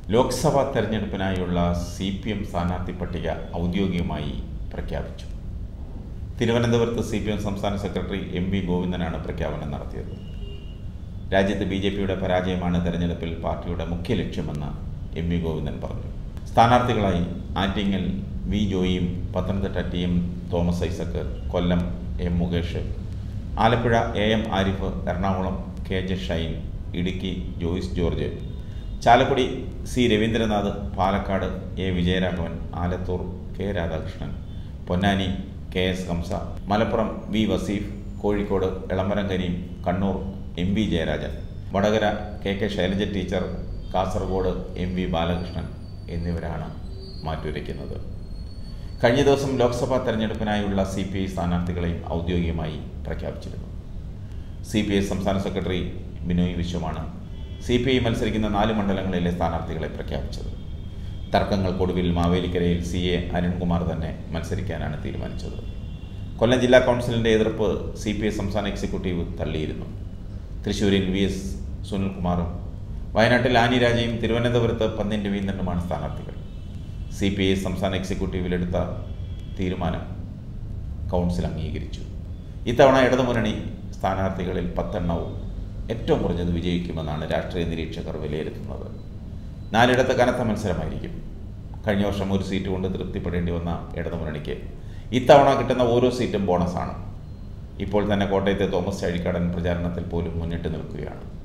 ലോക്സഭാ തെരഞ്ഞെടുപ്പിനായുള്ള C P M സ്ഥാനാർത്ഥി പട്ടിക ഔദ്യോഗികമായി പ്രഖ്യാപിച്ചു തിരുവനന്തപുരത്ത് സി പി എം സംസ്ഥാന സെക്രട്ടറി എം വി ഗോവിന്ദനാണ് പ്രഖ്യാപനം നടത്തിയത് രാജ്യത്ത് ബി ജെ പിയുടെ പരാജയമാണ് തെരഞ്ഞെടുപ്പിൽ പാർട്ടിയുടെ മുഖ്യ ലക്ഷ്യമെന്ന് എം വി ഗോവിന്ദൻ പറഞ്ഞു സ്ഥാനാർത്ഥികളായി ആറ്റിങ്ങൽ വി ജോയിയും Pathanamthitta T M Thomas Isaac Kollam M Mukesh Alappuzha A M Arif Ernakulam K J Shine Idukki Joyce George Chalakudy C Raveendranath Palakkad A Vijayaraghavan Alathur K Radhakrishnan Ponnani K S Hamza Malappuram V Vaseef Kozhikode Elamaram Kareem Kannur M V Jayarajan Vadakara K K Shailaja teacher Kasaragod M V Balakrishnan എന്നിവരാണ് മാറ്റുരയ്ക്കുന്നത് കഴിഞ്ഞ ദിവസം ലോക്സഭാ തെരഞ്ഞെടുപ്പിനായുള്ള സി പി ഐ സ്ഥാനാർത്ഥികളെയും ഔദ്യോഗികമായി പ്രഖ്യാപിച്ചിരുന്നു സി പി ഐ സംസ്ഥാന സെക്രട്ടറി ബിനോയ് വിശ്വമാണ് സി പി ഐ മത്സരിക്കുന്ന നാല് മണ്ഡലങ്ങളിലെ സ്ഥാനാർത്ഥികളെ പ്രഖ്യാപിച്ചത് തർക്കങ്ങൾക്കൊടുവിൽ മാവേലിക്കരയിൽ സി എ അരുൺകുമാർ തന്നെ മത്സരിക്കാനാണ് തീരുമാനിച്ചത് കൊല്ലം ജില്ലാ കൗൺസിലിൻ്റെ എതിർപ്പ് സി പി ഐ സംസ്ഥാന എക്സിക്യൂട്ടീവ് തള്ളിയിരുന്നു തൃശ്ശൂരിൽ വി എസ് സുനിൽകുമാറും വയനാട്ടിൽ ആനി രാജയും തിരുവനന്തപുരത്ത് പന്നിൻ രവീന്ദ്രനുമാണ് സ്ഥാനാർത്ഥികൾ സി പി ഐ സംസ്ഥാന എക്സിക്യൂട്ടീവിലെടുത്ത തീരുമാനം കൗൺസിൽ അംഗീകരിച്ചു ഇത്തവണ ഇടതുമുന്നണി സ്ഥാനാർത്ഥികളിൽ പത്തെണ്ണവും ഏറ്റവും കുറഞ്ഞത് വിജയിക്കുമെന്നാണ് രാഷ്ട്രീയ നിരീക്ഷകർ വിലയിരുത്തുന്നത് നാലിടത്ത് കനത്ത മത്സരമായിരിക്കും കഴിഞ്ഞ വർഷം ഒരു സീറ്റ് കൊണ്ട് തൃപ്തിപ്പെടേണ്ടി വന്ന ഇടതുമുന്നണിക്ക് ഇത്തവണ കിട്ടുന്ന ഓരോ സീറ്റും ബോണസാണ് ഇപ്പോൾ തന്നെ കോട്ടയത്തെ തോമസ് ചാഴിക്കാടൻ പ്രചാരണത്തിൽ പോലും മുന്നിട്ട് നിൽക്കുകയാണ്